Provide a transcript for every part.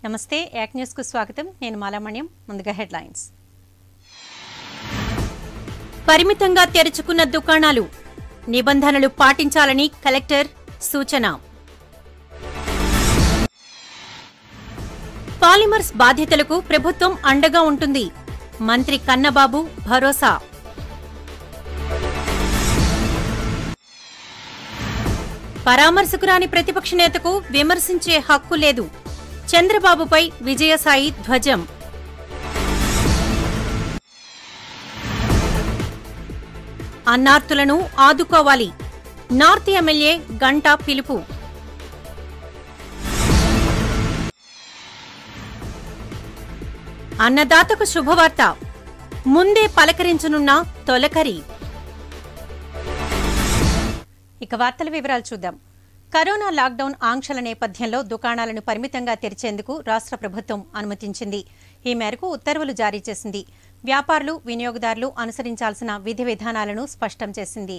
నమస్తే యాక్ న్యూస్కు స్వాగతం నేను మాలామణ్యం ముందుగా హెడ్లైన్స్ పరిమితంగా తెరుచుకున్న దుకాణాలు నిబంధనలు పాటించాలని కలెక్టర్ సూచన పాలిమర్స్ బాధితులకు ప్రభుత్వం అండగా ఉంటుంది మంత్రి కన్నబాబు భరోసా పరామర్శకు రాని ప్రతిపక్ష నేతకు విమర్శించే హక్కు లేదు చంద్రబాబుపై విజయసాయి ధ్వజం అన్నార్తులను ఆదుకోవాలి నార్త్ ఎమ్మెల్యే గంటా పిలుపు అన్నదాతకు శుభవార్త ముందే పలకరించనున్న తొలకరి ఇక వార్తల వివరాలు చూద్దాం కరోనా లాక్డౌన్ ఆంక్షల నేపథ్యంలో దుకాణాలను పరిమితంగా తెరిచేందుకు రాష్ట్ర ప్రభుత్వం అనుమతించింది ఈ మేరకు ఉత్తర్వులు జారీ చేసింది వ్యాపారులు వినియోగదారులు అనుసరించాల్సిన విధి విధానాలను స్పష్టం చేసింది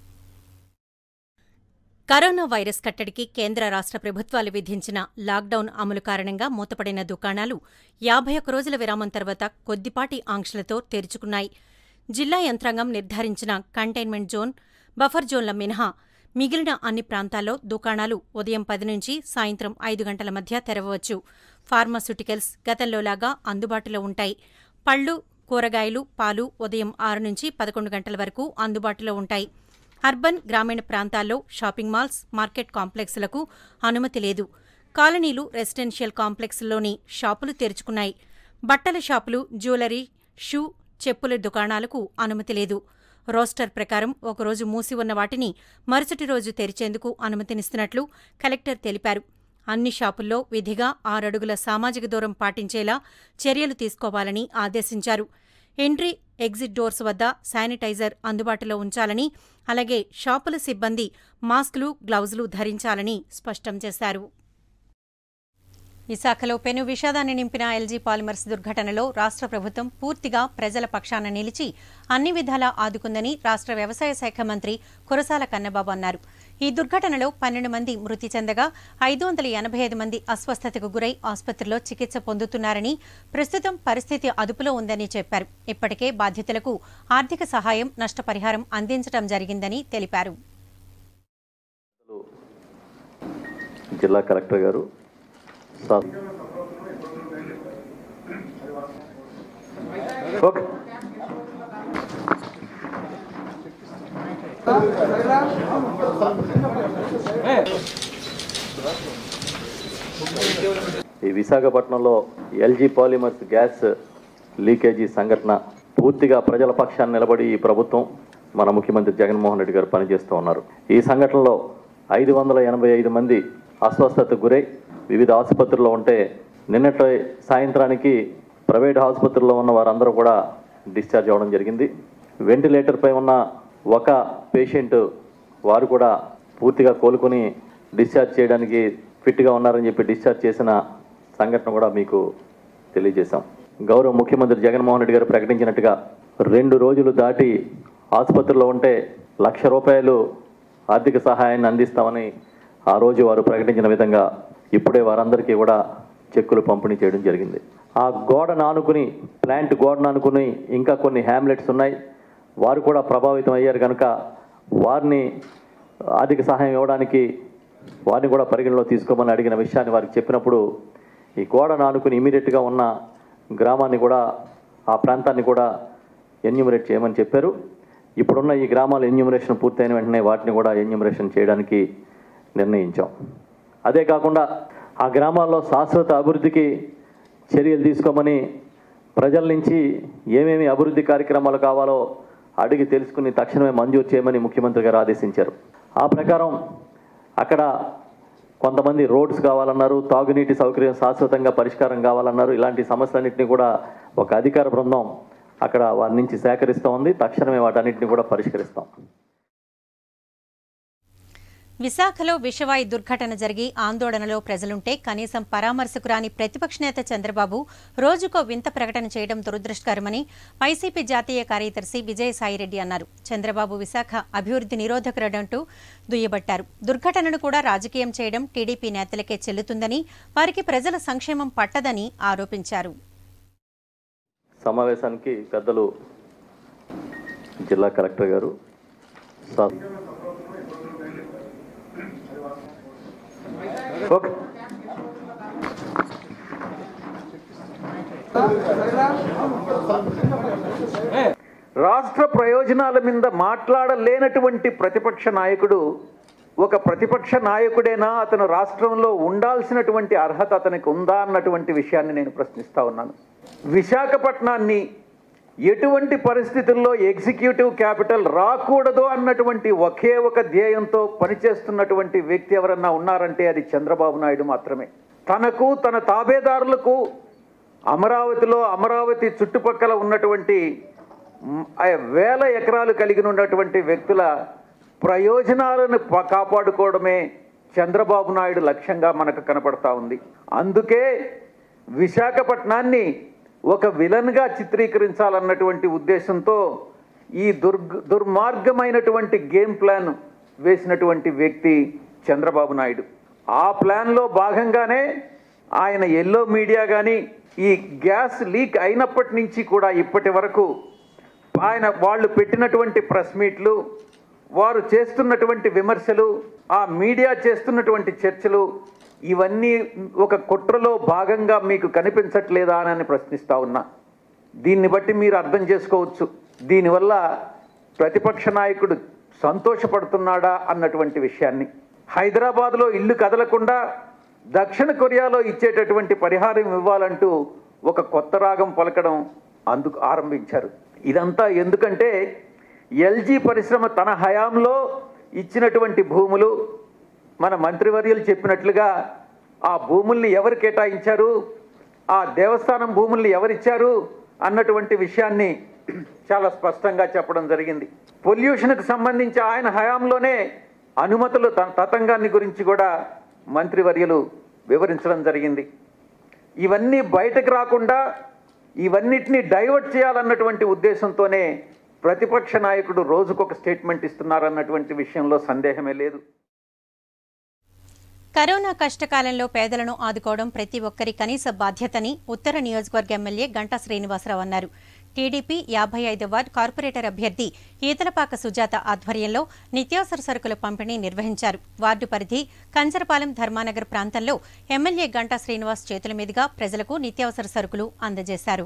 కరోనా వైరస్ కట్టడికి కేంద్ర రాష్ట్ర ప్రభుత్వాలు విధించిన లాక్డౌన్ అమలు కారణంగా మూతపడిన దుకాణాలు యాభై ఒక్క రోజుల విరామం తర్వాత కొద్దిపాటి ఆంక్షలతో తెరుచుకున్నాయి జిల్లా యంత్రాంగం నిర్ధారించిన కంటైన్మెంట్ జోన్ బఫర్ జోన్ల మినహా మిగిలిన అన్ని ప్రాంతాల్లో దుకాణాలు ఉదయం పది నుంచి సాయంత్రం ఐదు గంటల మధ్య తెరవవచ్చు ఫార్మాస్యూటికల్స్ గతంలోలాగా అందుబాటులో ఉంటాయి పళ్ళు కూరగాయలు పాలు ఉదయం ఆరు నుంచి పదకొండు గంటల వరకు అందుబాటులో ఉంటాయి అర్బన్ గ్రామీణ ప్రాంతాల్లో షాపింగ్ మాల్స్ మార్కెట్ కాంప్లెక్స్లకు అనుమతి లేదు కాలనీలు రెసిడెన్షియల్ కాంప్లెక్స్లోని షాపులు తెరుచుకున్నాయి బట్టల షాపులు జ్యువెలరీ షూ చెప్పుల దుకాణాలకు అనుమతి లేదు రోస్టర్ ప్రకారం ఒకరోజు మూసి ఉన్న వాటిని మరుసటి రోజు తెరిచేందుకు అనుమతినిస్తున్నట్లు కలెక్టర్ తెలిపారు అన్ని షాపుల్లో విధిగా ఆరడుగుల సామాజిక దూరం పాటించేలా చర్యలు తీసుకోవాలని ఆదేశించారు ఎంట్రీ ఎగ్జిట్ డోర్స్ వద్ద శానిటైజర్ అందుబాటులో ఉంచాలని అలాగే షాపుల సిబ్బంది మాస్కులు గ్లౌజులు ధరించాలని స్పష్టం చేశారు విశాఖలో పెను విషాదాన్ని నింపిన ఎల్జీ పాలిమర్స్ దుర్ఘటనలో రాష్ట్ర ప్రభుత్వం పూర్తిగా ప్రజల పక్షాన నిలిచి అన్ని విధాలా ఆదుకుందని రాష్ట్ర వ్యవసాయ శాఖ మంత్రి కురసాల కన్నబాబు అన్నారు ఈ దుర్ఘటనలో పన్నెండు మంది మృతి చెందగా ఐదు వందల ఎనభై ఐదు మంది అస్వస్థతకు గురై ఆసుపత్రిలో చికిత్స పొందుతున్నారని ప్రస్తుతం పరిస్థితి అదుపులో ఉందని చెప్పారు ఇప్పటికే బాధితులకు ఆర్థిక సహాయం నష్టపరిహారం అందించడం జరిగిందని తెలిపారు జిల్లా కలెక్టర్ గారు సా- ఓకే ఈ విశాఖపట్నంలో ఎల్జీ పాలిమర్స్ గ్యాస్ లీకేజీ సంఘటన పూర్తిగా ప్రజల పక్షాన్ని నిలబడి ఈ ప్రభుత్వం మన ముఖ్యమంత్రి జగన్మోహన్ రెడ్డి గారు పనిచేస్తూ ఉన్నారు ఈ సంఘటనలో ఐదు వందల ఎనభై ఐదు మంది అస్వస్థతకు గురై వివిధ ఆసుపత్రుల్లో ఉంటే నిన్నటి సాయంత్రానికి ప్రైవేట్ ఆసుపత్రుల్లో ఉన్న వారందరూ కూడా డిశ్చార్జ్ అవ్వడం జరిగింది వెంటిలేటర్పై ఉన్న ఒక పేషెంట్ వారు కూడా పూర్తిగా కోలుకుని డిశ్చార్జ్ చేయడానికి ఫిట్గా ఉన్నారని చెప్పి డిశ్చార్జ్ చేసిన సంఘటన కూడా మీకు తెలియజేశాం గౌరవ ముఖ్యమంత్రి జగన్మోహన్ రెడ్డి గారు ప్రకటించినట్టుగా రెండు రోజులు దాటి ఆసుపత్రిలో ఉంటే లక్ష రూపాయలు ఆర్థిక సహాయాన్ని అందిస్తామని ఆ రోజు వారు ప్రకటించిన విధంగా ఇప్పుడే వారందరికీ కూడా చెక్కులు పంపిణీ చేయడం జరిగింది ఆ గోడను ఆనుకుని ప్లాంట్ గోడను ఆనుకుని ఇంకా కొన్ని హ్యామ్లెట్స్ ఉన్నాయి వారు కూడా ప్రభావితం అయ్యారు కనుక వారిని ఆర్థిక సహాయం ఇవ్వడానికి వారిని కూడా పరిగణలో తీసుకోమని అడిగిన విషయాన్ని వారికి చెప్పినప్పుడు ఈ గోడను ఆనుకుని ఇమీడియట్గా ఉన్న గ్రామాన్ని కూడా ఆ ప్రాంతాన్ని కూడా ఎన్యూమరేట్ చేయమని చెప్పారు ఇప్పుడున్న ఈ గ్రామాల ఎన్యూమరేషన్ పూర్తయిన వెంటనే వాటిని కూడా ఎన్యూమరేషన్ చేయడానికి నిర్ణయించాం అదే కాకుండా ఆ గ్రామాల్లో శాశ్వత అభివృద్ధికి చర్యలు తీసుకోమని ప్రజల నుంచి ఏమేమి అభివృద్ధి కార్యక్రమాలు కావాలో అడిగి తెలుసుకుని తక్షణమే మంజూరు చేయమని ముఖ్యమంత్రి గారు ఆదేశించారు ఆ ప్రకారం అక్కడ కొంతమంది రోడ్స్ కావాలన్నారు తాగునీటి సౌకర్యం శాశ్వతంగా పరిష్కారం కావాలన్నారు ఇలాంటి సమస్యలన్నింటినీ కూడా ఒక అధికార బృందం అక్కడ వారి నుంచి సేకరిస్తూ ఉంది తక్షణమే వాటన్నిటిని కూడా పరిష్కరిస్తాం విశాఖలో విషవాయు దుర్ఘటన జరిగి ఆందోళనలో ప్రజలుంటే కనీసం పరామర్శకు రాని ప్రతిపక్ష నేత చంద్రబాబు రోజుకో వింత ప్రకటన చేయడం దురదృష్టకరమని వైసీపీ జాతీయ కార్యదర్శి విజయసాయిరెడ్డి అన్నారు చంద్రబాబు విశాఖ అభివృద్ధి నిరోధకుడంటూ దుయ్యబట్టారు దుర్ఘటనను కూడా రాజకీయం చేయడం టీడీపీ నేతలకే చెల్లుతుందని వారికి ప్రజల సంక్షేమం పట్టదని ఆరోపించారు సమావేశానికి పెద్దలు జిల్లా కలెక్టర్ గారు సా- ఓకే రాష్ట్ర ప్రయోజనాల మీద మాట్లాడలేనటువంటి ప్రతిపక్ష నాయకుడు ఒక ప్రతిపక్ష నాయకుడేనా అతను రాష్ట్రంలో ఉండాల్సినటువంటి అర్హత అతనికి ఉందా అన్నటువంటి విషయాన్ని నేను ప్రశ్నిస్తా ఉన్నాను విశాఖపట్నాన్ని ఎటువంటి పరిస్థితుల్లో ఎగ్జిక్యూటివ్ క్యాపిటల్ రాకూడదు అన్నటువంటి ఒకే ఒక ధ్యేయంతో పనిచేస్తున్నటువంటి వ్యక్తి ఎవరన్నా ఉన్నారంటే అది చంద్రబాబు నాయుడు మాత్రమే తనకు తన తాబేదారులకు అమరావతిలో అమరావతి చుట్టుపక్కల ఉన్నటువంటి మ్, ఆ వేల ఎకరాలు కలిగి ఉన్నటువంటి వ్యక్తుల ప్రయోజనాలను ప- కాపాడుకోవడమే చంద్రబాబు నాయుడు లక్ష్యంగా మనకు కనపడతా ఉంది అందుకే విశాఖపట్నాన్ని ఒక విలన్గా చిత్రీకరించాలన్నటువంటి ఉద్దేశంతో ఈ దుర్గ దుర్మార్గమైనటువంటి గేమ్ ప్లాన్ వేసినటువంటి వ్యక్తి చంద్రబాబు నాయుడు ఆ ప్లాన్లో భాగంగానే ఆయన ఎల్లో మీడియా కానీ ఈ గ్యాస్ లీక్ అయినప్పటి నుంచి కూడా ఇప్పటి వరకు ఆయన వాళ్ళు పెట్టినటువంటి ప్రెస్ మీట్లు వారు చేస్తున్నటువంటి విమర్శలు ఆ మీడియా చేస్తున్నటువంటి చర్చలు ఇవన్నీ ఒక కుట్రలో భాగంగా మీకు కనిపించట్లేదా అని ప్రశ్నిస్తా ఉన్నా దీన్ని బట్టి మీరు అర్థం చేసుకోవచ్చు దీనివల్ల ప్రతిపక్ష నాయకుడు సంతోషపడుతున్నాడా అన్నటువంటి విషయాన్ని హైదరాబాద్లో ఇల్లు కదలకుండా దక్షిణ కొరియాలో ఇచ్చేటటువంటి పరిహారం ఇవ్వాలంటూ ఒక కొత్త రాగం పలకడం అందుకు ఆరంభించారు ఇదంతా ఎందుకంటే ఎల్జీ పరిశ్రమ తన హయాంలో ఇచ్చినటువంటి భూములు మన మంత్రివర్యులు చెప్పినట్లుగా ఆ భూముల్ని ఎవరు కేటాయించారు ఆ దేవస్థానం భూముల్ని ఎవరిచ్చారు అన్నటువంటి విషయాన్ని చాలా స్పష్టంగా చెప్పడం జరిగింది పొల్యూషన్కు సంబంధించి ఆయన హయాంలోనే అనుమతులు త- తతంగాన్ని గురించి కూడా మంత్రివర్యులు వివరించడం జరిగింది ఇవన్నీ బయటకు రాకుండా ఇవన్నిటిని డైవర్ట్ చేయాలన్నటువంటి ఉద్దేశంతోనే ప్రతిపక్ష నాయకుడు రోజుకొక స్టేట్మెంట్ ఇస్తున్నారన్నటువంటి విషయంలో సందేహమే లేదు కరోనా కష్టకాలంలో పేదలను ఆదుకోవడం ప్రతి ఒక్కరి కనీస బాధ్యతని ఉత్తర నియోజకవర్గ ఎమ్మెల్యే గంటా శ్రీనివాసరావు అన్నారు టీడీపీ యాభై ఐదు వార్డ్ కార్పొరేటర్ అభ్యర్థి ఈతలపాక సుజాత ఆధ్వర్యంలో నిత్యావసర సరుకుల పంపిణీ నిర్వహించారు వార్డు పరిధి కంజరపాలెం ధర్మానగర్ ప్రాంతంలో ఎమ్మెల్యే గంటా శ్రీనివాస్ చేతుల మీదుగా ప్రజలకు నిత్యావసర సరుకులు అందజేశారు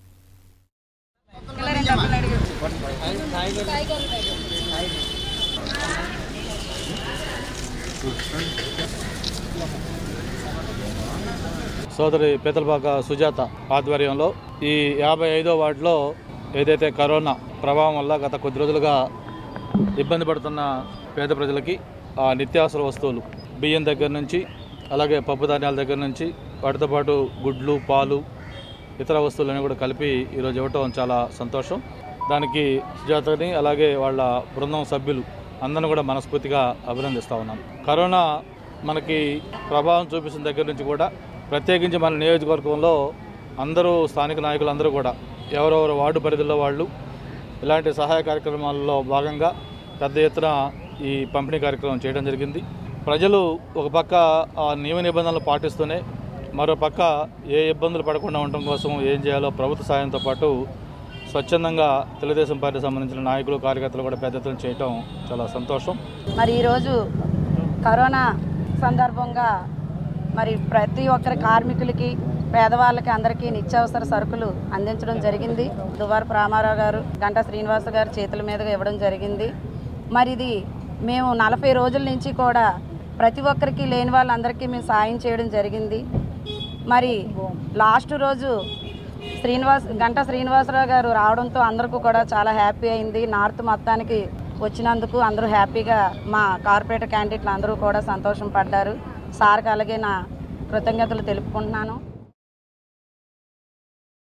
సోదరి పీతలపాక సుజాత ఆధ్వర్యంలో ఈ యాభై ఐదో వార్డులో ఏదైతే కరోనా ప్రభావం వల్ల గత కొద్ది రోజులుగా ఇబ్బంది పడుతున్న పేద ప్రజలకి ఆ నిత్యావసర వస్తువులు బియ్యం దగ్గర నుంచి అలాగే పప్పు ధాన్యాల దగ్గర నుంచి వాటితో పాటు గుడ్లు పాలు ఇతర వస్తువులను కూడా కలిపి ఈరోజు ఇవ్వటం చాలా సంతోషం దానికి సుజాతని అలాగే వాళ్ళ బృందం సభ్యులు అందరిని కూడా మనస్ఫూర్తిగా అభినందిస్తూ ఉన్నాను కరోనా మనకి ప్రభావం చూపిస్తున్న దగ్గర నుంచి కూడా ప్రత్యేకించి మన నియోజకవర్గంలో అందరూ స్థానిక నాయకులు అందరూ కూడా ఎవరెవరు వార్డు పరిధిలో వాళ్ళు ఇలాంటి సహాయ కార్యక్రమాల్లో భాగంగా పెద్ద ఎత్తున ఈ పంపిణీ కార్యక్రమం చేయడం జరిగింది ప్రజలు ఒక పక్క ఆ నియమ నిబంధనలు పాటిస్తూనే మరో పక్క ఏ ఇబ్బందులు పడకుండా ఉండటం కోసం ఏం చేయాలో ప్రభుత్వ సాయంతో పాటు స్వచ్ఛందంగా తెలుగుదేశం పార్టీ సంబంధించిన నాయకులు కార్యకర్తలు కూడా పెద్ద ఎత్తున చేయటం చాలా సంతోషం మరి ఈరోజు కరోనా సందర్భంగా మరి ప్రతి ఒక్కరి కార్మికులకి పేదవాళ్ళకి అందరికీ నిత్యావసర సరుకులు అందించడం జరిగింది దువార్ రామారావు గారు గంటా శ్రీనివాస గారు చేతుల మీదుగా ఇవ్వడం జరిగింది మరి ఇది మేము నలభై రోజుల నుంచి కూడా ప్రతి ఒక్కరికి లేని వాళ్ళందరికీ మేము సాయం చేయడం జరిగింది మరి లాస్ట్ రోజు శ్రీనివాస్ గంటా శ్రీనివాసరావు గారు రావడంతో అందరికీ కూడా చాలా హ్యాపీ అయింది నార్త్ మొత్తానికి వచ్చినందుకు అందరూ హ్యాపీగా మా కార్పొరేటర్ క్యాండిడేట్లు అందరూ కూడా సంతోషం పడ్డారు సార్కి అలాగే నా కృతజ్ఞతలు తెలుపుకుంటున్నాను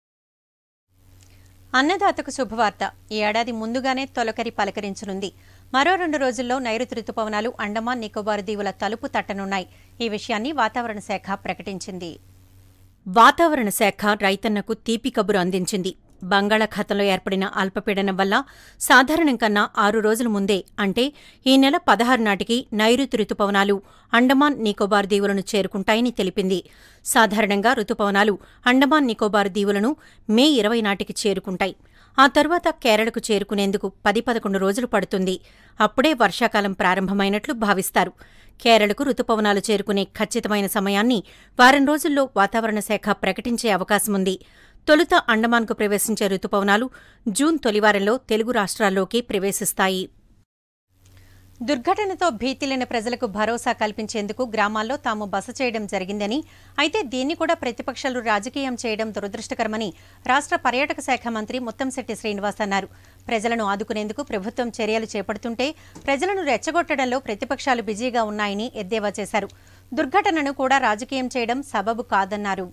అన్నదాతకు శుభవార్త ఈ ఏడాది ముందుగానే తొలకరి పలకరించనుంది మరో రెండు రోజుల్లో నైరుతి రుతుపవనాలు అండమాన్ నికోబార్ దీవుల తలుపు తట్టనున్నాయి ఈ విషయాన్ని వాతావరణ శాఖ ప్రకటించింది వాతావరణ శాఖ రైతన్నకు తీపి కబురు అందించింది బంగాళాఖాతంలో ఏర్పడిన అల్పపీడనం వల్ల సాధారణం కన్నా ఆరు రోజుల ముందే అంటే ఈ నెల పదహారు నాటికి నైరుతి రుతుపవనాలు అండమాన్ నికోబార్ దీవులను చేరుకుంటాయని తెలిపింది సాధారణంగా రుతుపవనాలు అండమాన్ నికోబార్ దీవులను మే ఇరవై నాటికి చేరుకుంటాయి ఆ తర్వాత కేరళకు చేరుకునేందుకు పది పదకొండు రోజులు పడుతుంది అప్పుడే వర్షాకాలం ప్రారంభమైనట్లు భావిస్తారు కేరళకు రుతుపవనాలు చేరుకునే ఖచ్చితమైన సమయాన్ని వారం రోజుల్లో వాతావరణ శాఖ ప్రకటించే అవకాశముంది తొలుత అండమాన్కు ప్రవేశించే రుతుపవనాలు జూన్ తొలివారంలో తెలుగు రాష్ట్రాల్లోకి ప్రవేశిస్తాయి దుర్ఘటనతో భీతిలేని ప్రజలకు భరోసా కల్పించేందుకు గ్రామాల్లో తాము బస చేయడం జరిగిందని అయితే దీన్ని కూడా ప్రతిపక్షాలు రాజకీయం చేయడం దురదృష్టకరమని రాష్ట్ర పర్యాటక శాఖ మంత్రి ముత్తంశెట్టి శ్రీనివాస్ అన్నారు ప్రజలను ఆదుకునేందుకు ప్రభుత్వం చర్యలు చేపడుతుంటే ప్రజలను రెచ్చగొట్టడంలో ప్రతిపక్షాలు బిజీగా ఉన్నాయని ఎద్దేవా చేశారు దుర్ఘటనను కూడా రాజకీయం చేయడం సబబు కాదన్నారు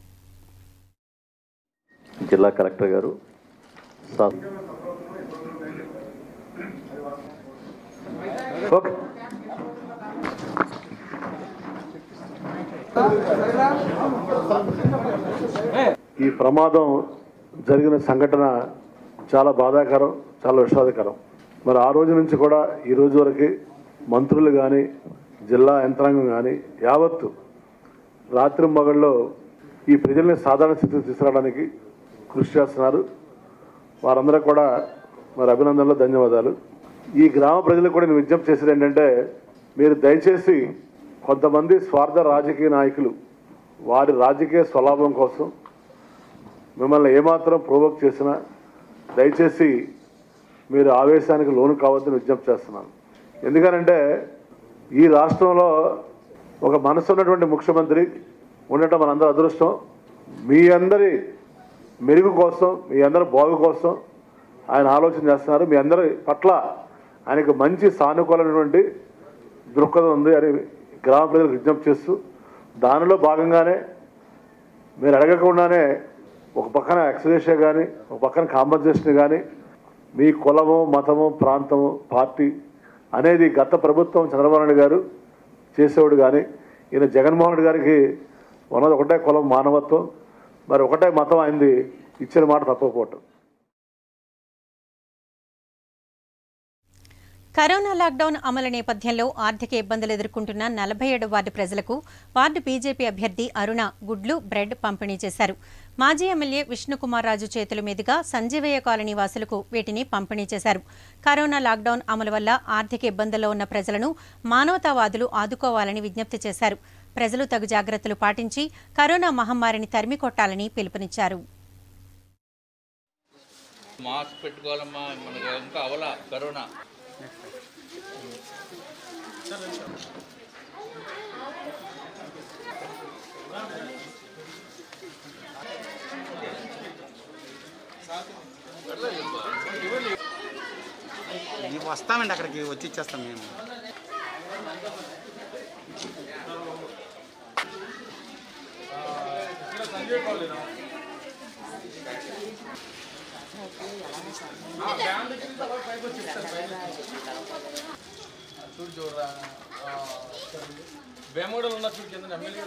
జిల్లా కలెక్టర్ గారు సా- ఓకే ఈ ప్రమాదం జరిగిన సంఘటన చాలా బాధాకరం చాలా విషాదకరం మరి ఆ రోజు నుంచి కూడా ఈ రోజు వరకు మంత్రులు కానీ జిల్లా యంత్రాంగం కానీ యావత్తు రాత్రి మగళ్ళు ఈ ప్రజల్ని సాధారణ స్థితికి తీసుకురావడానికి కృషి చేస్తున్నారు వారందరూ కూడా మరి అభినందనలు ధన్యవాదాలు ఈ గ్రామ ప్రజలకు కూడా నేను విజ్ఞప్తి చేసేది ఏంటంటే మీరు దయచేసి కొంతమంది స్వార్థ రాజకీయ నాయకులు వారి రాజకీయ స్వలాభం కోసం మిమ్మల్ని ఏమాత్రం ప్రోవోక్ చేసినా దయచేసి మీరు ఆవేశానికి లోను కావద్దని విజ్ఞప్తి చేస్తున్నాను ఎందుకనంటే ఈ రాష్ట్రంలో ఒక మనసు ఉన్నటువంటి ముఖ్యమంత్రి ఉండటం మనందరి అదృష్టం మీ అందరి మెరుగు కోసం మీ అందరి బాగు కోసం ఆయన ఆలోచన చేస్తున్నారు మీ అందరి పట్ల ఆయనకు మంచి సానుకూలమైనటువంటి దృక్పథం ఉంది అని గ్రామ ప్రజలకు విజ్ఞప్తి చేస్తూ దానిలో భాగంగానే మీరు అడగకుండానే ఒక పక్కన ఎక్సరేషియా కానీ ఒక పక్కన కాంపన్సేషన్ కానీ మీ కులము మతము ప్రాంతము పార్టీ అనేది గత ప్రభుత్వం చంద్రబాబు నాయుడు గారు చేసేవాడు కానీ ఈయన జగన్మోహన్ రెడ్డి గారికి ఉన్నది ఒకటే కులం మానవత్వం మరి ఒకటే మతం అయింది ఇచ్చిన మాట తప్పకపోవటం కరోనా లాక్డౌన్ అమలు నేపథ్యంలో ఆర్థిక ఇబ్బందులు ఎదుర్కొంటున్న నలభై ఏడు వార్డు ప్రజలకు వార్డు బీజేపీ అభ్యర్థి అరుణ గుడ్లు బ్రెడ్ పంపిణీ చేశారు మాజీ ఎమ్మెల్యే విష్ణుకుమార్ రాజు చేతుల మీదుగా సంజీవయ్య కాలనీ వాసులకు వీటిని పంపిణీ చేశారు కరోనా లాక్డౌన్ అమలు వల్ల ఆర్థిక ఇబ్బందుల్లో ఉన్న ప్రజలను మానవతావాదులు ఆదుకోవాలని విజ్ఞప్తి చేశారు ప్రజలు తగు జాగ్రత్తలు పాటించి కరోనా మహమ్మారిని తరిమి కొట్టాలని పిలుపునిచ్చారు మాస్క్ పెట్టుకోవాలమ్మా మనకి ఇంకా అవలా కరోనా ఇవి వస్తామండి అక్కడికి వచ్చి ఇచ్చేస్తాం మేము వేమూడలు ఉన్న చూడు కింద ఎమ్మెల్యే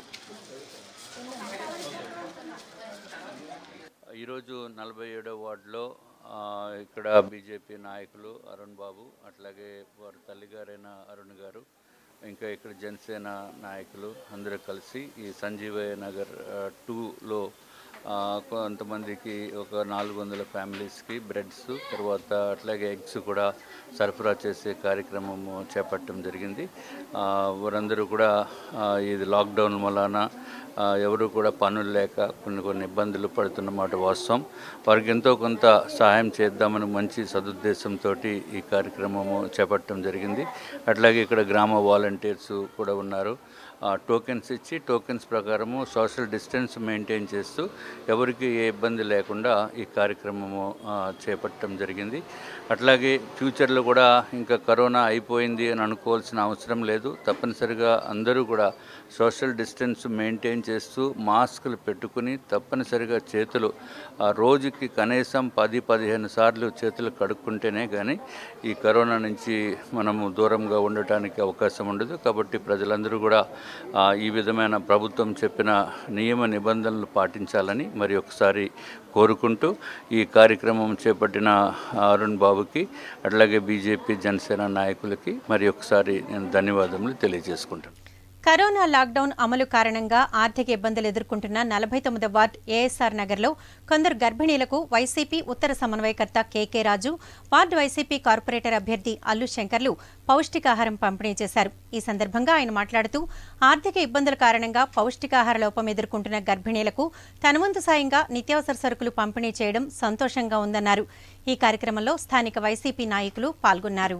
ఈరోజు నలభై ఏడో వార్డులో ఆ, ఇక్కడ బీజేపీ నాయకులు అరుణ్ బాబు అట్లాగే వారి తల్లిగారైన అరుణ్ గారు ఇంకా ఇక్కడ జనసేన నాయకులు అందరూ కలిసి ఈ సంజీవయ్య నగర్ ఆ, టూలో ఆ, కొంతమందికి ఒక నాలుగు వందల ఫ్యామిలీస్కి బ్రెడ్స్ తర్వాత అట్లాగే ఎగ్స్ కూడా సరఫరా చేసే కార్యక్రమము చేపట్టడం జరిగింది ఆ, వారందరూ కూడా ఆ, ఇది లాక్డౌన్ వలన ఆ, ఎవరు కూడా పనులు లేక కొన్ని కొన్ని ఇబ్బందులు పడుతున్నమాట వాస్తవం వారికి ఎంతో కొంత సహాయం చేద్దామని మంచి సదుద్దేశంతో ఈ కార్యక్రమము చేపట్టడం జరిగింది అట్లాగే ఇక్కడ గ్రామ వాలంటీర్స్ కూడా ఉన్నారు ఆ, టోకెన్స్ ఇచ్చి టోకెన్స్ ప్రకారము సోషల్ డిస్టెన్స్ మెయింటైన్ చేస్తూ ఎవరికి ఏ ఇబ్బంది లేకుండా ఈ కార్యక్రమము ఆ, చేపట్టడం జరిగింది అట్లాగే ఫ్యూచర్లో కూడా ఇంకా కరోనా అయిపోయింది అని అనుకోవాల్సిన అవసరం లేదు తప్పనిసరిగా అందరూ కూడా సోషల్ డిస్టెన్స్ మెయింటైన్ మెయింటైన్ చేస్తూ మాస్కులు పెట్టుకుని తప్పనిసరిగా చేతులు ఆ రోజుకి కనీసం పది పదిహేను సార్లు చేతులు కడుక్కుంటేనే కానీ ఈ కరోనా నుంచి మనము దూరంగా ఉండటానికి అవకాశం ఉండదు కాబట్టి ప్రజలందరూ కూడా ఆ, ఈ విధమైన ప్రభుత్వం చెప్పిన నియమ నిబంధనలు పాటించాలని మరి ఒకసారి కోరుకుంటూ ఈ కార్యక్రమం చేపట్టిన అరుణ్ బాబుకి అట్లాగే బీజేపీ జనసేన నాయకులకి మరి ఒకసారి నేను ధన్యవాదములు తెలియజేసుకుంటాను కరోనా లాక్డౌన్ అమలు కారణంగా ఆర్థిక ఇబ్బందులు ఎదుర్కొంటున్న నలభై తొమ్మిదో వార్డ్ ఏఎస్ఆర్ నగర్లో కొందరు గర్భిణీలకు వైసీపీ ఉత్తర సమన్వయకర్త KK Raju ward YCP corporator అభ్యర్థి అల్లు శంకర్లు పౌష్టికాహారం పంపిణీ చేశారు ఈ సందర్భంగా ఆయన మాట్లాడుతూ ఆర్థిక ఇబ్బందుల కారణంగా పౌష్టికాహార లోపం ఎదుర్కొంటున్న గర్భిణీలకు తన వంతు సాయంగా నిత్యావసర సరుకులు పంపిణీ చేయడం సంతోషంగా ఉందన్నారు ఈ కార్యక్రమంలో స్థానిక వైసీపీ నాయకులు పాల్గొన్నారు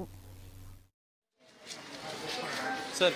సార్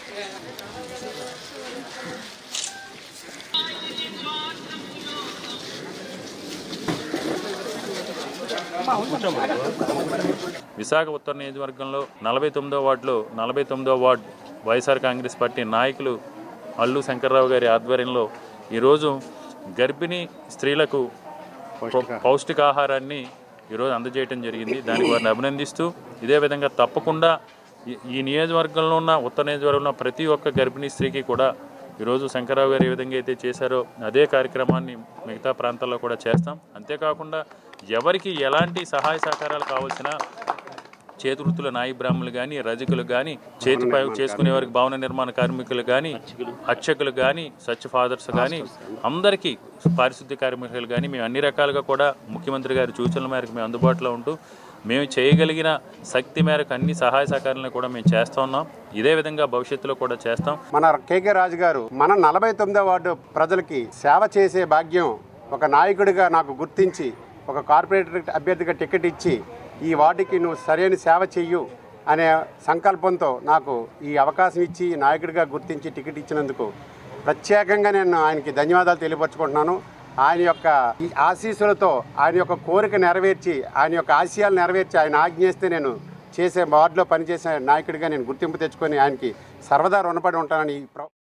విశాఖ ఉత్తర నియోజకవర్గంలో నలభై తొమ్మిదో వార్డులో నలభై తొమ్మిదో వార్డు వైఎస్ఆర్ కాంగ్రెస్ పార్టీ నాయకులు అల్లు శంకర్రావు గారి ఆధ్వర్యంలో ఈరోజు గర్భిణీ స్త్రీలకు పౌ- పౌష్టికాహారాన్ని ఈరోజు అందజేయడం జరిగింది దానికి వారిని అభినందిస్తూ ఇదే విధంగా తప్పకుండా ఈ- ఈ నియోజకవర్గంలో ఉన్న ఉత్తర నియోజకవర్గంలో ఉన్న ప్రతి ఒక్క గర్భిణీ స్త్రీకి కూడా ఈరోజు శంకర్రావు గారు ఏ విధంగా అయితే చేశారో అదే కార్యక్రమాన్ని మిగతా ప్రాంతాల్లో కూడా చేస్తాం అంతేకాకుండా ఎవరికి ఎలాంటి సహాయ సహకారాలు కావాల్సిన చేతి వృత్తుల నాయి బ్రాహ్మణులు కానీ రజకులు కానీ చేతి పై చేసుకునే వారికి భవన నిర్మాణ కార్మికులు కానీ అర్చకులు కానీ సచ్ ఫాదర్స్ కానీ అందరికీ పారిశుద్ధ్య కార్మికులు కానీ మేము అన్ని రకాలుగా కూడా ముఖ్యమంత్రి గారి సూచనల మేరకు మేము అందుబాటులో ఉంటూ మేము చేయగలిగిన శక్తి మేరకు అన్ని సహాయ సహకారాలను కూడా మేము చేస్తూ ఉన్నాం ఇదే విధంగా భవిష్యత్తులో కూడా చేస్తాం మన కేకే రాజు గారు మన నలభై తొమ్మిదో వార్డు ప్రజలకి సేవ చేసే భాగ్యం ఒక నాయకుడిగా నాకు గుర్తించి ఒక కార్పొరేటర్ అభ్యర్థిగా టికెట్ ఇచ్చి ఈ వార్డుకి నువ్వు సరైన సేవ చెయ్యు అనే సంకల్పంతో నాకు ఈ అవకాశం ఇచ్చి నాయకుడిగా గుర్తించి టికెట్ ఇచ్చినందుకు ప్రత్యేకంగా నేను ఆయనకి ధన్యవాదాలు తెలియపరచుకుంటున్నాను ఆయన యొక్క ఈ ఆశీస్సులతో ఆయన యొక్క కోరిక నెరవేర్చి ఆయన యొక్క ఆశయాలు నెరవేర్చి ఆయన ఆజ్ఞేస్తే నేను చేసే వార్డులో పనిచేసే నాయకుడిగా నేను గుర్తింపు తెచ్చుకొని ఆయనకి సర్వదా రుణపడి ఉంటానని ఈ ప్ర-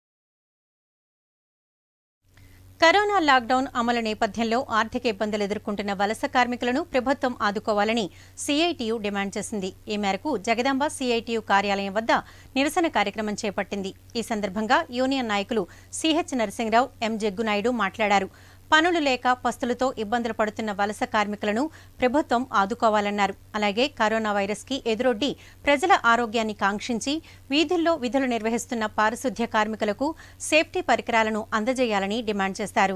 కరోనా లాక్డౌన్ అమలు నేపథ్యంలో ఆర్థిక ఇబ్బందులు ఎదుర్కొంటున్న వలస కార్మికులను ప్రభుత్వం ఆదుకోవాలని సీఐటియు డిమాండ్ చేసింది ఈ మేరకు జగదాంబ సీఐటియు కార్యాలయం వద్ద నిరసన కార్యక్రమం చేపట్టింది ఈ సందర్భంగా యూనియన్ నాయకులు సిహెచ్ నరసింహరావు ఎం జగ్గునాయుడు మాట్లాడారు పనులు లేక పస్తులతో ఇబ్బందులు పడుతున్న వలస కార్మికులను ప్రభుత్వం ఆదుకోవాలన్నారు అలాగే కరోనా వైరస్ కి ఎదురొడ్డి ప్రజల ఆరోగ్యాన్ని కాంక్షించి వీధుల్లో విధులు నిర్వహిస్తున్న పారిశుద్ధ్య కార్మికులకు సేఫ్టీ పరికరాలను అందజేయాలని డిమాండ్ చేశారు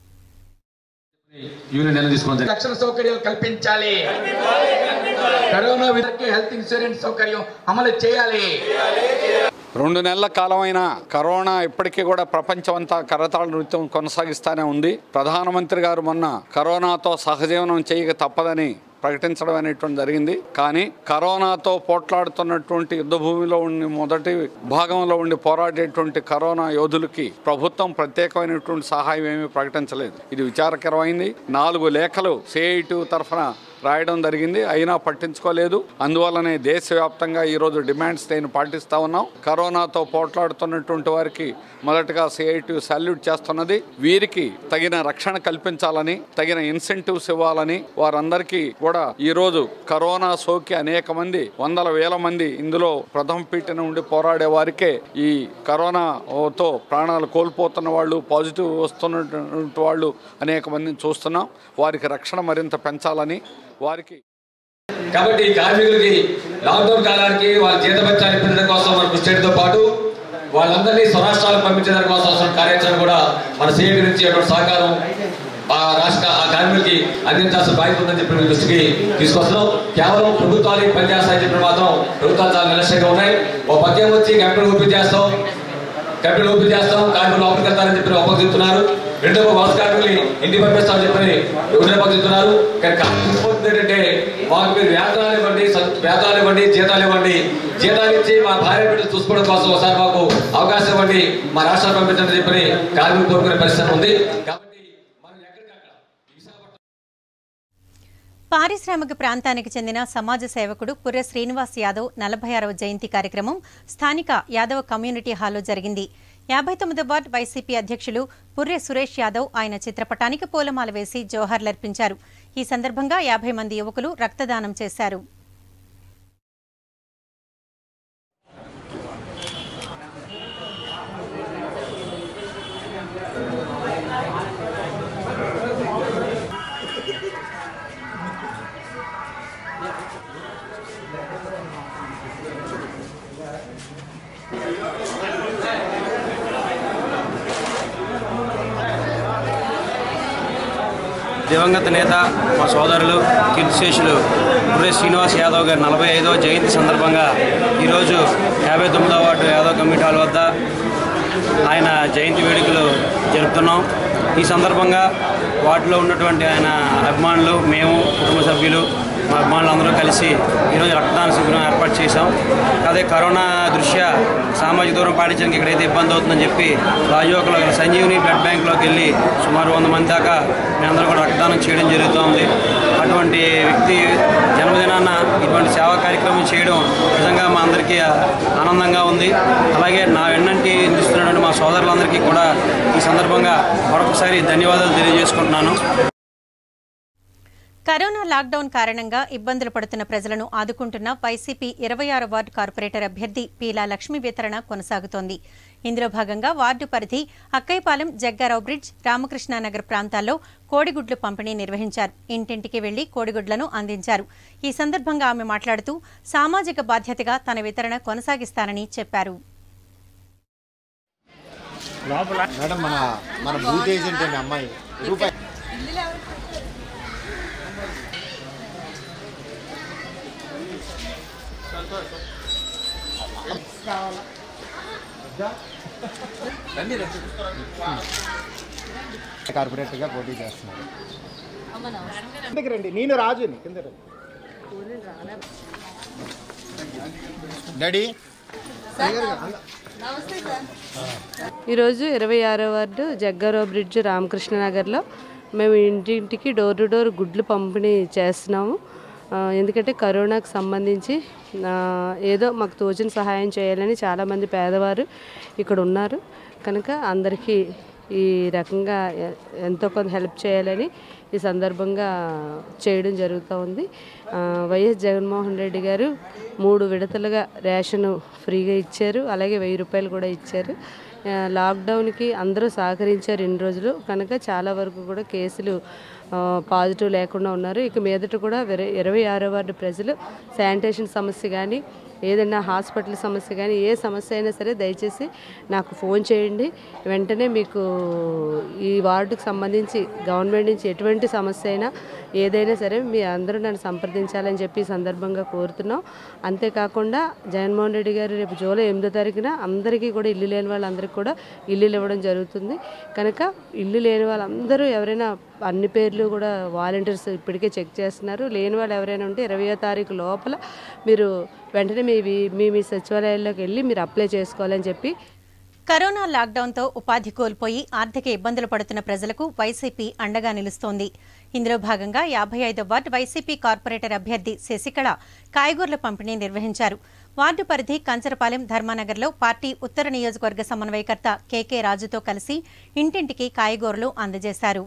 యూనియన్ నిర్ణయం తీసుకుంది రక్షణ సౌకర్యాలు కల్పించాలి కరోనా విధంగా హెల్త్ ఇన్సూరెన్స్ సౌకర్యం అమలు చేయాలి రెండు నెలల కాలమైన కరోనా ఇప్పటికీ కూడా ప్రపంచం అంతా కరతాళ నృత్యం కొనసాగిస్తూనే ఉంది ప్రధానమంత్రి గారు మొన్న కరోనాతో సహజీవనం చేయక తప్పదని ప్రకటించడం అనేటువంటి జరిగింది కానీ కరోనాతో పోట్లాడుతున్నటువంటి యుద్ధ భూమిలో ఉండి మొదటి భాగంలో ఉండి పోరాడేటువంటి కరోనా యోధులకి ప్రభుత్వం ప్రత్యేకమైనటువంటి సహాయం ఏమీ ప్రకటించలేదు ఇది విచారకరమైంది నాలుగు లేఖలు సిఐటి తరఫున రాయడం జరిగింది అయినా పట్టించుకోలేదు అందువల్లనే దేశవ్యాప్తంగా ఈరోజు డిమాండ్స్ నేను పాటిస్తా ఉన్నాం కరోనాతో పోట్లాడుతున్నటువంటి వారికి మొదటగా సిఐటి సాల్యూట్ చేస్తున్నది వీరికి తగిన రక్షణ కల్పించాలని తగిన ఇన్సెంటివ్స్ ఇవ్వాలని వారందరికీ కూడా ఈరోజు కరోనా సోకి అనేక మంది వందల వేల మంది ఇందులో ప్రథమ పీఠన ఉండి పోరాడే వారికే ఈ కరోనాతో ప్రాణాలు కోల్పోతున్న వాళ్ళు పాజిటివ్ వస్తున్నటువంటి వాళ్ళు అనేక మందిని చూస్తున్నాం వారికి రక్షణ మరింత పెంచాలని వారికి కాబట్టి ఈ కార్మికులకి లాక్డౌన్ కాలానికి వాళ్ళ జీతభత్యాలు ఇప్పించడం కోసం మన స్టేట్తో పాటు వాళ్ళందరినీ స్వరాష్ట్రాలకు పంపించడం కోసం అవసరం కార్యాచరణ కూడా మన సీఎం నుంచి అటువంటి సహకారం ఆ రాష్ట్ర ఆ కార్మికులకి అందించాల్సిన బాధ్యత ఉందని చెప్పి మీ దృష్టికి తీసుకొస్తున్నాం కేవలం ప్రభుత్వాలు పనిచేస్తాయని చెప్పిన మాత్రం ప్రభుత్వాలు చాలా నిలస్యంగా ఉన్నాయి ఓ పద్యం వచ్చి కంపెనీ ఓపెన్ చేస్తాం కంపెనీ ఓపెన్ చేస్తాం కార్మికులు లోపలికి వెళ్తారని చెప్పి అప్పగిస్తున్నారు రెండో వలస కార్మికులు ఇంటికి పంపిస్తామని చెప్పని ఎవరిని అప్పగిస్తున్నారు కానీ కార్మికులు ఏంటంటే మాకు మీరు వేతనాలు ఇవ్వండి స- వేతనాలు ఇవ్వండి జీతాలు ఇవ్వండి జీతాలు ఇచ్చి మా భార్య బిడ్డలు చూసుకోవడం కోసం ఒకసారి మాకు అవకాశం ఇవ్వండి మా రాష్ట్రాన్ని పంపించండి చెప్పని కార్మికులు కోరుకునే పరిస్థితి ఉంది కాబట్టి పారిశ్రామిక ప్రాంతానికి చెందిన సమాజ సేవకుడు పుర్రె శ్రీనివాస్ యాదవ్ నలభై ఆరవ జయంతి కార్యక్రమం స్థానిక యాదవ కమ్యూనిటీ హాల్లో జరిగింది యాభై తొమ్మిదో వార్డు వైసీపీ అధ్యక్షులు పుర్రె సురేష్ యాదవ్ ఆయన చిత్రపటానికి పూలమాల వేసి జోహార్లర్పించారు ఈ సందర్భంగా యాభై మంది యువకులు రక్తదానం చేశారు దివంగత నేత మా సోదరులు కీర్తిశేషులు పుర్రె శ్రీనివాస్ యాదవ్ గారి నలభై ఐదవ జయంతి సందర్భంగా ఈరోజు యాభై తొమ్మిదవ వార్డు యాదవ్ కమిటీ హాల్ వద్ద ఆయన జయంతి వేడుకలు జరుపుతున్నాం ఈ సందర్భంగా వార్డులో ఉన్నటువంటి ఆయన అభిమానులు మేము కుటుంబ సభ్యులు మా అభిమానులు అందరూ కలిసి ఈరోజు రక్తదాన శిబిరం ఏర్పాటు చేశాం అదే కరోనా దృష్ట్యా సామాజిక దూరం పాటించడానికి ఇక్కడైతే ఇబ్బంది అవుతుందని చెప్పి రాజయోగలో గల సంజీవిని బ్లడ్ బ్యాంక్లోకి వెళ్ళి సుమారు వంద మంది దాకా మేమందరం కూడా రక్తదానం చేయడం జరుగుతోంది అటువంటి వ్యక్తి జన్మదినాన ఇటువంటి సేవా కార్యక్రమం చేయడం నిజంగా మా అందరికీ ఆనందంగా ఉంది అలాగే నా వెన్నంటి నిలుస్తున్నటువంటి మా సోదరులందరికీ కూడా ఈ సందర్భంగా మరొకసారి ధన్యవాదాలు తెలియజేసుకుంటున్నాను కరోనా లాక్డౌన్ కారణంగా ఇబ్బందులు పడుతున్న ప్రజలను ఆదుకుంటున్న వైసీపీ ఇరవై ఆరు వార్డు కార్పొరేటర్ అభ్యర్థి పీలా లక్ష్మి వితరణ కొనసాగుతోంది ఇందులో భాగంగా వార్డు పరిధి అక్కైపాలెం జగ్గారావు బ్రిడ్జ్ రామకృష్ణానగర్ ప్రాంతాల్లో కోడిగుడ్లు పంపిణీ నిర్వహించారు ఇంటింటికి వెళ్లి కోడిగుడ్లను అందించారు ఈ సందర్భంగా ఆమె మాట్లాడుతూ సామాజిక బాధ్యతగా తన వితరణ కొనసాగిస్తానని చెప్పారు మేడం మన మన బూత్ ఏజెంట్ అండి అమ్మాయి రూపాయి కార్పొరేటర్గా పోటీ చేస్తున్నారు కిందకి రండి నేను రాజుని కింద రండి. డాడీ ఈరోజు ఇరవై ఆరో వార్డు జగ్గారావు బ్రిడ్జ్ రామకృష్ణనగర్లో మేము ఇంటింటికి డోర్ టు డోర్ గుడ్లు పంపిణీ చేస్తున్నాము ఆ, ఎందుకంటే కరోనాకు సంబంధించి ఆ, ఏదో మాకు తోచిన సహాయం చేయాలని చాలామంది పేదవారు ఇక్కడ ఉన్నారు కనుక అందరికీ ఈ రకంగా ఎ- ఎంతో కొంత హెల్ప్ చేయాలని ఈ సందర్భంగా చేయడం జరుగుతూ ఉంది ఆ, వైఎస్ జగన్మోహన్ రెడ్డి గారు మూడు విడతలుగా రేషను ఫ్రీగా ఇచ్చారు అలాగే వెయ్యి రూపాయలు కూడా ఇచ్చారు ఆ, లాక్డౌన్కి అందరూ సహకరించారు ఇన్ని రోజులు కనుక చాలా వరకు కూడా కేసులు ఆ, పాజిటివ్ లేకుండా ఉన్నారు ఇక మీదట కూడా వెర- ఇరవై ఆరో వార్డు ప్రజలు శానిటేషన్ సమస్య కానీ ఏదైనా హాస్పిటల్ సమస్య కానీ ఏ సమస్య అయినా సరే దయచేసి నాకు ఫోన్ చేయండి వెంటనే మీకు ఈ వార్డుకు సంబంధించి గవర్నమెంట్ నుంచి ఎటువంటి సమస్య అయినా ఏదైనా సరే మీ అందరూ నన్ను సంప్రదించాలని చెప్పి ఈ సందర్భంగా కోరుతున్నాం అంతేకాకుండా జగన్మోహన్ రెడ్డి గారు రేపు జూలై ఎనిమిదో తారీఖున అందరికీ కూడా ఇల్లు లేని వాళ్ళందరికీ కూడా ఇల్లులు ఇవ్వడం జరుగుతుంది కనుక ఇల్లు లేని వాళ్ళందరూ ఎవరైనా అన్ని పేర్లు కూడా వాలంటీర్స్ ఇప్పటికే చెక్ చేస్తున్నారు లేని వాళ్ళు ఎవరైనా ఉంటే ఇరవయో తారీఖు లోపల మీరు వెంటనే మీ మీ మీ సచివాలయాల్లోకి వెళ్ళి మీరు అప్లై చేసుకోవాలని చెప్పి కరోనా లాక్డౌన్తో ఉపాధి కోల్పోయి ఆర్థిక ఇబ్బందులు పడుతున్న ప్రజలకు వైసీపీ అండగా నిలుస్తోంది ఇందులో భాగంగా యాభై ఐదో వార్డు వైసీపీ కార్పొరేటర్ అభ్యర్థి శశికళ కాయగూరల పంపిణీ నిర్వహించారు వార్డు పరిధి కంచరపాలెం ధర్మానగర్లో పార్టీ ఉత్తర నియోజకవర్గ సమన్వయకర్త కేకే రాజుతో కలిసి ఇంటింటికి కాయగూరలు అందజేశారు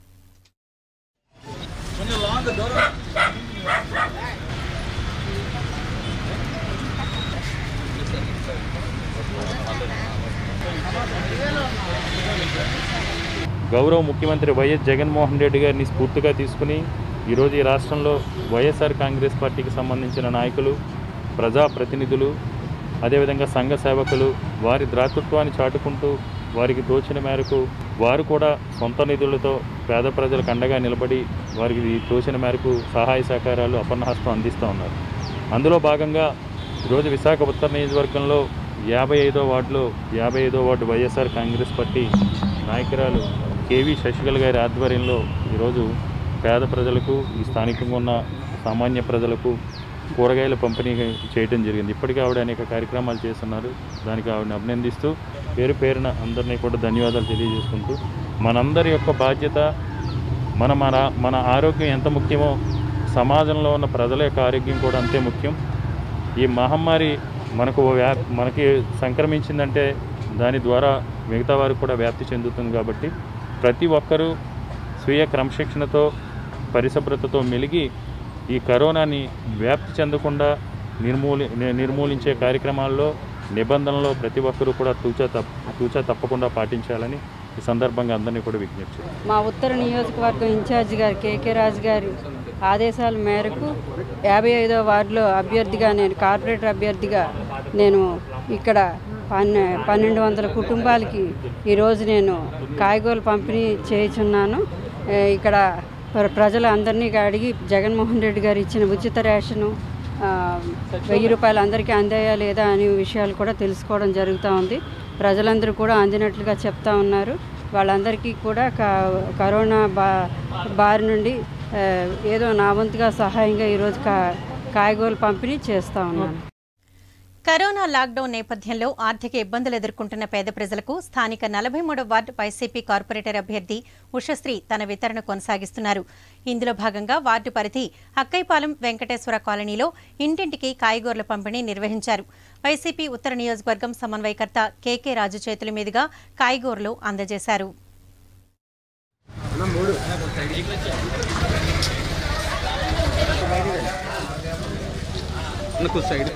గౌరవ ముఖ్యమంత్రి వైఎస్ జగన్మోహన్ రెడ్డి గారిని స్ఫూర్తిగా తీసుకుని ఈరోజు ఈ రాష్ట్రంలో వైఎస్ఆర్ కాంగ్రెస్ పార్టీకి సంబంధించిన నాయకులు ప్రజాప్రతినిధులు అదేవిధంగా సంఘ సేవకులు వారి ద్రాతృత్వాన్ని చాటుకుంటూ వారికి తోచిన మేరకు వారు కూడా సొంత నిధులతో పేద ప్రజలకు అండగా నిలబడి వారికి తోచిన మేరకు సహాయ సహకారాలు అపన్నహస్తం అందిస్తూ ఉన్నారు అందులో భాగంగా ఈరోజు విశాఖ ఉత్తర నియోజకవర్గంలో యాభై ఐదో వార్డులో యాభై ఐదో వార్డు వైఎస్ఆర్ కాంగ్రెస్ పార్టీ నాయకురాలు కేవీ శశికళ గారి ఆధ్వర్యంలో ఈరోజు పేద ప్రజలకు ఈ స్థానికంగా ఉన్న సామాన్య ప్రజలకు కూరగాయల పంపిణీ చేయడం జరిగింది ఇప్పటికే ఆవిడ అనేక కార్యక్రమాలు చేస్తున్నారు దానికి ఆవిడని అభినందిస్తూ పేరు పేరున అందరినీ కూడా ధన్యవాదాలు తెలియజేసుకుంటూ మనందరి యొక్క బాధ్యత మన మన మన ఆరోగ్యం ఎంత ముఖ్యమో సమాజంలో ఉన్న ప్రజల యొక్క ఆరోగ్యం కూడా అంతే ముఖ్యం ఈ మహమ్మారి మనకు వ్యా మనకి సంక్రమించిందంటే దాని ద్వారా మిగతా వారికి కూడా వ్యాప్తి చెందుతుంది కాబట్టి ప్రతి ఒక్కరూ స్వీయ క్రమశిక్షణతో పరిశుభ్రతతో మెలిగి ఈ కరోనాని వ్యాప్తి చెందకుండా నిర్మూలి ని- నిర్మూలించే కార్యక్రమాల్లో నిబంధనలు ప్రతి ఒక్కరూ కూడా తూచా తప్ప తూచా తప్పకుండా పాటించాలని ఈ సందర్భంగా అందరినీ కూడా విజ్ఞప్తి చేస్తున్నాను. మా ఉత్తర నియోజకవర్గం ఇన్ఛార్జి గారు కేకే రాజు గారి ఆదేశాల మేరకు యాభై ఐదో వార్డులో అభ్యర్థిగా నేను కార్పొరేటర్ అభ్యర్థిగా నేను ఇక్కడ పన్నె పన్నెండు వందల కుటుంబాలకి ఈరోజు నేను కాయగూరలు పంపిణీ చేయుచున్నాను ఏ, ఇక్కడ ప్ర- ప్రజలు అందరినీ అడిగి జగన్మోహన్ రెడ్డి గారు ఇచ్చిన ఉచిత రేషను ఆ, వెయ్యి రూపాయలు అందరికీ అందాయా లేదా అనే విషయాలు కూడా తెలుసుకోవడం జరుగుతూ ఉంది ప్రజలందరూ కూడా అందినట్లుగా చెప్తా ఉన్నారు వాళ్ళందరికీ కూడా క- కరోనా బా బారి నుండి ఆ, ఏదో నా వంతుగా సహాయంగా ఈరోజు కా కాయగూరలు పంపిణీ చేస్తూ ఉన్నాను కరోనా లాక్డౌన్ నేపథ్యంలో ఆర్థిక ఇబ్బందులు ఎదుర్కొంటున్న పేద ప్రజలకు స్థానిక నలభై మూడో వార్డు వైసీపీ కార్పొరేటర్ అభ్యర్థి ఉషశ్రీ తన వితరణ కొనసాగిస్తున్నారు ఇందులో భాగంగా వార్డు పరిధి అక్కైపాలెం వెంకటేశ్వర కాలనీలో ఇంటింటికి కాయగూరల పంపిణీ నిర్వహించారు వైసీపీ ఉత్తర నియోజకవర్గం సమన్వయకర్త కేకే రాజు చేతుల మీదుగా కాయగూరలు అందజేశారు సైడ్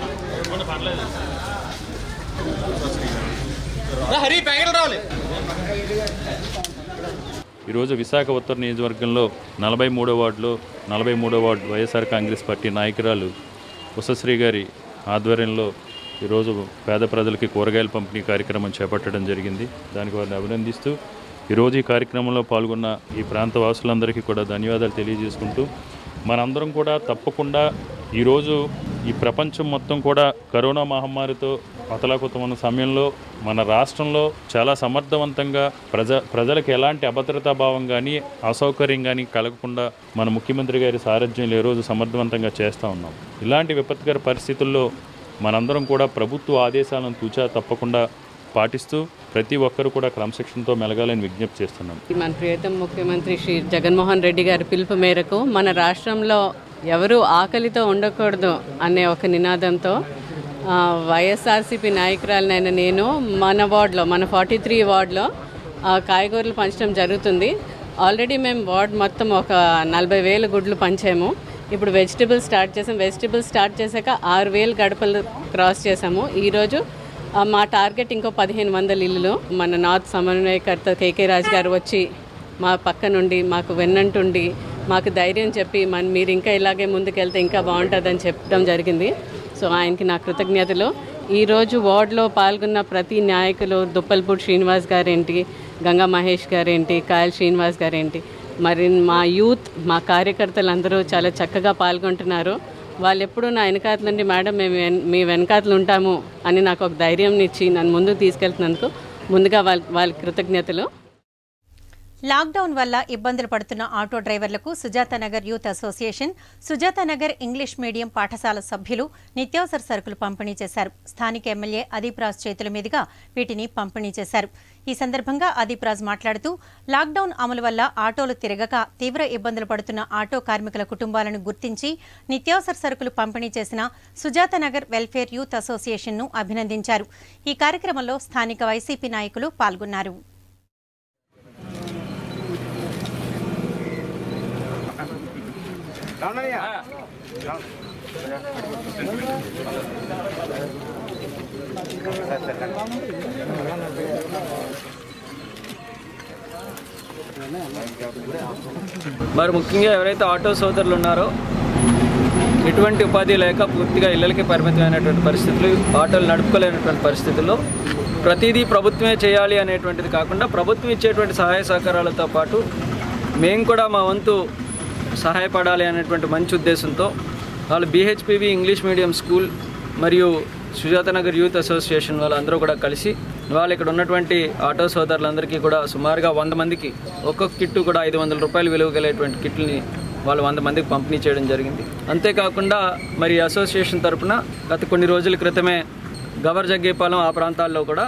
హరి ప్యాకెట్ రావాలి ఈరోజు విశాఖ ఉత్తర నియోజకవర్గంలో నలభై మూడో వార్డులో నలభై మూడో వార్డు వైఎస్ఆర్ కాంగ్రెస్ పార్టీ నాయకురాలు ఉషశ్రీ గారి ఆధ్వర్యంలో ఈరోజు పేద ప్రజలకి కూరగాయల పంపిణీ కార్యక్రమం చేపట్టడం జరిగింది దానికి వారిని అభినందిస్తూ ఈరోజు ఈ కార్యక్రమంలో పాల్గొన్న ఈ ప్రాంత వాసులందరికీ కూడా ధన్యవాదాలు తెలియజేసుకుంటూ మనందరం కూడా తప్పకుండా ఈరోజు ఈ ప్రపంచం మొత్తం కూడా కరోనా మహమ్మారితో అతలాకుతమైన సమయంలో మన రాష్ట్రంలో చాలా సమర్థవంతంగా ప్రజ ప్రజలకు ఎలాంటి అభద్రతా భావం కానీ అసౌకర్యం కానీ కలగకుండా మన ముఖ్యమంత్రి గారి సారథ్యంలో ఈరోజు సమర్థవంతంగా చేస్తూ ఉన్నాం ఇలాంటి విపత్కర పరిస్థితుల్లో మనందరం కూడా ప్రభుత్వ ఆదేశాలను తూచా తప్పకుండా పాటిస్తూ ప్రతి ఒక్కరూ కూడా క్రమశిక్షణతో మెలగాలని విజ్ఞప్తి చేస్తున్నాం మన ప్రియతమ ముఖ్యమంత్రి శ్రీ జగన్మోహన్ రెడ్డి గారి పిలుపు మేరకు మన రాష్ట్రంలో ఎవరు ఆకలితో ఉండకూడదు అనే ఒక నినాదంతో ఆ, వైఎస్ఆర్సీపీ నాయకురాలనైన నేను మన వార్డులో మన ఫార్టీ త్రీ వార్డులో ఆ, కాయగూరలు పంచడం జరుగుతుంది ఆల్రెడీ మేము వార్డ్ మొత్తం ఒక నలభై వేల గుడ్లు పంచాము ఇప్పుడు వెజిటబుల్స్ స్టార్ట్ చేసాం వెజిటబుల్స్ స్టార్ట్ చేశాక ఆరు వేలు గడపలు క్రాస్ చేసాము ఈరోజు ఆ, మా టార్గెట్ ఇంకో పదిహేను వందల ఇల్లులు మన నార్త్ సమన్వయకర్త కేకే రాజు గారు వచ్చి మా పక్క నుండి మాకు వెన్నంటుండి మాకు ధైర్యం చెప్పి మన మీరు ఇంకా ఇలాగే ముందుకెళ్తే ఇంకా బాగుంటుందని చెప్పడం జరిగింది సో ఆయనకి నా కృతజ్ఞతలు ఈరోజు వార్డులో పాల్గొన్న ప్రతి నాయకులు దుప్పల్పూడి శ్రీనివాస్ గారేంటి గంగా మహేష్ గారేంటి కాయల్ శ్రీనివాస్ గారేంటి మరి మా యూత్ మా కార్యకర్తలు అందరూ చాలా చక్కగా పాల్గొంటున్నారు వాళ్ళు ఎప్పుడూ నా వెనకాతల నుండి మేడం మేము వెన్- మీ వెనకాతలు ఉంటాము అని నాకు ఒక ధైర్యం ఇచ్చి నన్ను ముందుకు తీసుకెళ్తున్నందుకు ముందుగా వాళ్ళ వాళ్ళ కృతజ్ఞతలు లాక్డౌన్ వల్ల ఇబ్బందులు పడుతున్న ఆటో డ్రైవర్లకు Sujatanagar youth association Sujatanagar English medium పాఠశాల సభ్యులు నిత్యావసర సరుకులు పంపిణీ చేశారు స్థానిక ఎమ్మెల్యే అదీప్ రాజ్ చేతుల మీదుగా వీటిని పంపిణీ చేశారు ఈ సందర్భంగా అదీప్ రాజ్ మాట్లాడుతూ లాక్డౌన్ అమలు వల్ల ఆటోలు తిరగక తీవ్ర ఇబ్బందులు పడుతున్న ఆటో కార్మికుల కుటుంబాలను గుర్తించి నిత్యావసర సరుకులు పంపిణీ చేసిన సుజాతానగర్ వెల్ఫేర్ యూత్ అసోసియేషన్ను అభినందించారు ఈ కార్యక్రమంలో స్థానిక వైసీపీ నాయకులు పాల్గొన్నారు మరి ముఖ్యంగా ఎవరైతే ఆటో సోదరులు ఉన్నారో ఎటువంటి ఉపాధి లేక పూర్తిగా ఇళ్ళకి పరిమితమైనటువంటి పరిస్థితులు ఆటోలు నడుపుకోలేనటువంటి పరిస్థితుల్లో ప్రతిదీ ప్రభుత్వమే చేయాలి అనేటువంటిది కాకుండా ప్రభుత్వం ఇచ్చేటువంటి సహాయ సహకారాలతో పాటు మేము కూడా మా వంతు సహాయపడాలి అనేటువంటి మంచి ఉద్దేశంతో వాళ్ళు బీహెచ్పివి ఇంగ్లీష్ మీడియం స్కూల్ మరియు సుజాతనగర్ యూత్ అసోసియేషన్ వాళ్ళందరూ కూడా కలిసి వాళ్ళు ఇక్కడ ఉన్నటువంటి ఆటో సోదరులందరికీ కూడా సుమారుగా వంద మందికి ఒక్కొక్క కిట్టు కూడా ఐదు వందల రూపాయలు విలువ కలిగేటువంటి కిట్లని వాళ్ళు వంద మందికి పంపిణీ చేయడం జరిగింది అంతేకాకుండా మరి అసోసియేషన్ తరపున గత కొన్ని రోజుల క్రితమే గవర్ జగ్గేపాలెం ఆ ప్రాంతాల్లో కూడా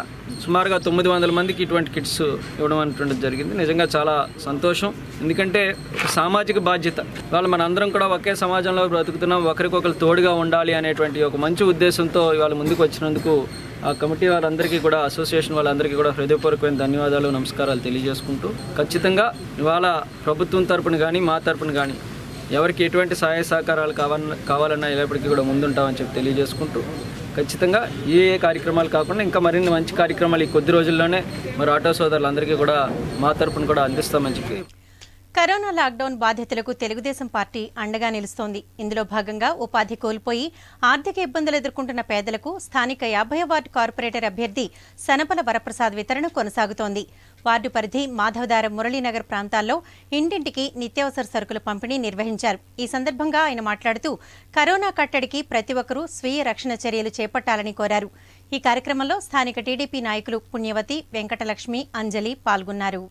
సుమారుగా తొమ్మిది వందల మందికి ఇటువంటి కిట్స్ ఇవ్వడం అనేటువంటిది జరిగింది నిజంగా చాలా సంతోషం ఎందుకంటే ఒక సామాజిక బాధ్యత ఇవాళ మన అందరం కూడా ఒకే సమాజంలో బ్రతుకుతున్నాం ఒకరికొకరు తోడుగా ఉండాలి అనేటువంటి ఒక మంచి ఉద్దేశంతో ఇవాళ ముందుకు వచ్చినందుకు ఆ కమిటీ వాళ్ళందరికీ కూడా అసోసియేషన్ వాళ్ళందరికీ కూడా హృదయపూర్వకమైన ధన్యవాదాలు నమస్కారాలు తెలియజేసుకుంటూ ఖచ్చితంగా ఇవాళ ప్రభుత్వం తరపున కానీ మా తరపున కానీ ఎవరికి ఎటువంటి సహాయ సహకారాలు కావాలన్నా కావాలన్నా ఎప్పటికీ కూడా ముందుంటామని చెప్పి తెలియజేసుకుంటూ ఖచ్చితంగా ఏ ఏ కార్యక్రమాలు కాకుండా ఇంకా మరిన్ని మంచి కార్యక్రమాలు ఈ కొద్ది రోజుల్లోనే మరి ఆటో సోదరులందరికీ కూడా మా తరపున కూడా అందిస్తామని చెప్పి కరోనా లాక్డౌన్ బాధితులకు తెలుగుదేశం పార్టీ అండగా నిలుస్తోంది ఇందులో భాగంగా ఉపాధి కోల్పోయి ఆర్థిక ఇబ్బందులు ఎదుర్కొంటున్న పేదలకు స్థానిక యాభై వార్డు కార్పొరేటర్ అభ్యర్థి సనపల వరప్రసాద్ వితరణ కొనసాగుతోంది వార్డు పరిధి మాధవదార మురళీనగర్ ప్రాంతాల్లో ఇంటింటికి నిత్యావసర సరుకుల పంపిణీ నిర్వహించారు ఈ సందర్భంగా ఆయన మాట్లాడుతూ కరోనా కట్టడికి ప్రతి ఒక్కరూ స్వీయ రక్షణ చర్యలు చేపట్టాలని కోరారు ఈ కార్యక్రమంలో స్థానిక టీడీపీ నాయకులు పుణ్యవతి వెంకటలక్ష్మి అంజలి పాల్గొన్నారు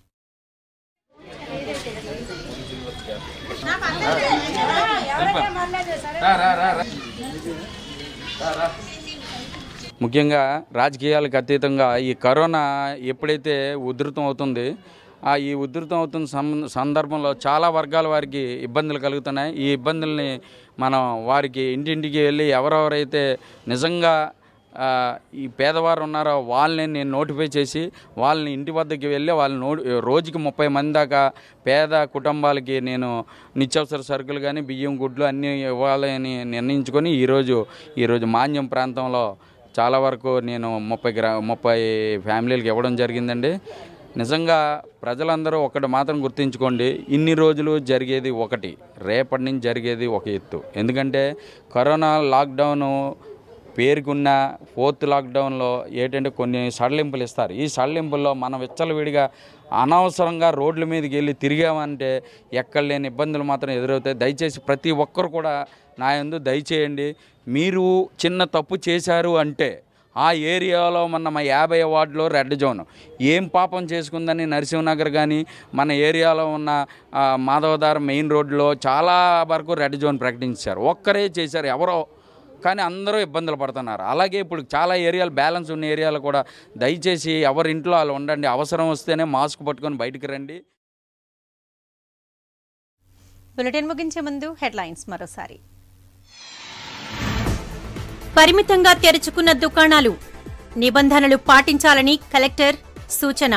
ముఖ్యంగా రాజకీయాలకు అతీతంగా ఈ కరోనా ఎప్పుడైతే ఉధృతం అవుతుంది ఆ ఈ ఉధృతం అవుతున్న సం- సందర్భంలో చాలా వర్గాల వారికి ఇబ్బందులు కలుగుతున్నాయి ఈ ఇబ్బందుల్ని మనం వారికి ఇంటింటికి వెళ్ళి ఎవరెవరైతే నిజంగా ఆ, ఈ పేదవారు ఉన్నారో వాళ్ళని నేను నోటిఫై చేసి వాళ్ళని ఇంటి వద్దకి వెళ్ళి వాళ్ళని నో రోజుకి ముప్పై మంది దాకా పేద కుటుంబాలకి నేను నిత్యావసర సరుకులు కానీ బియ్యం గుడ్లు అన్నీ ఇవ్వాలని నిర్ణయించుకొని ఈరోజు ఈరోజు మాన్యం ప్రాంతంలో చాలా వరకు నేను ముప్పై గ్రా ముప్పై ఫ్యామిలీలకు ఇవ్వడం జరిగిందండి నిజంగా ప్రజలందరూ ఒకటి మాత్రం గుర్తుంచుకోండి ఇన్ని రోజులు జరిగేది ఒకటి రేపటి నుంచి జరిగేది ఒక ఎత్తు ఎందుకంటే కరోనా లాక్డౌను పేరుకున్న ఫోర్త్ లాక్డౌన్లో ఏంటంటే కొన్ని సడలింపులు ఇస్తారు ఈ సడలింపుల్లో మనం విచ్చలవిడిగా అనవసరంగా రోడ్ల మీదకి వెళ్ళి తిరిగామంటే ఎక్కడ లేని ఇబ్బందులు మాత్రం ఎదురవుతాయి దయచేసి ప్రతి ఒక్కరు కూడా నా యందు దయచేయండి మీరు చిన్న తప్పు చేశారు అంటే ఆ ఏరియాలో మన మా యాభై వార్డులో రెడ్ జోన్ ఏం పాపం చేసుకుందని నరసింహనగర్ కానీ మన ఏరియాలో ఉన్న ఆ, మాధవదార మెయిన్ రోడ్లో చాలా వరకు రెడ్ జోన్ ప్రకటించారు ఒక్కరే చేశారు ఎవరో కానీ అందరూ ఇబ్బందులు పడుతున్నారు అలాగే ఇప్పుడు చాలా ఏరియాలు బ్యాలెన్స్ ఉన్న ఏరియాలు కూడా దయచేసి ఎవరి ఇంట్లో వాళ్ళు ఉండండి అవసరం వస్తేనే మాస్క్ పట్టుకొని బయటికి రండి బులెటిన్ ముగించే ముందు హెడ్లైన్స్ మరోసారి పరిమితంగా తెరుచుకున్న దుకాణాలు నిబంధనలు పాటించాలని కలెక్టర్ సూచన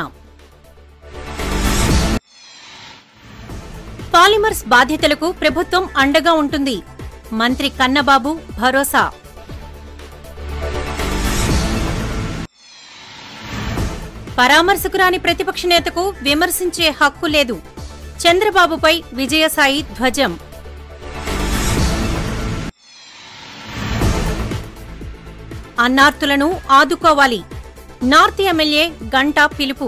పాలిమర్స్ బాధితులకు ప్రభుత్వం అండగా ఉంటుంది మంత్రి కన్నబాబు భరోసా పరామర్శకు రాని ప్రతిపక్ష నేతకు విమర్శించే హక్కు లేదు చంద్రబాబుపై విజయసాయి ధ్వజం అన్నార్తులను ఆదుకోవాలి నార్త్ ఎమ్మెల్యే గంటా పిలుపు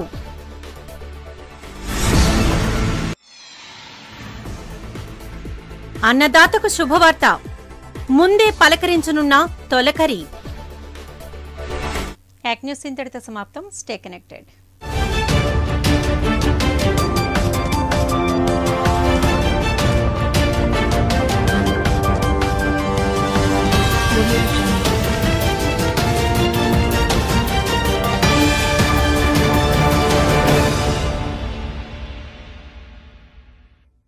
అన్నదాతకు శుభవార్త ముందే పలకరించనున్న తొలకరి యాక్ న్యూస్ ఇంతటితో సమాప్తం స్టే కనెక్టెడ్ Audio Jungle.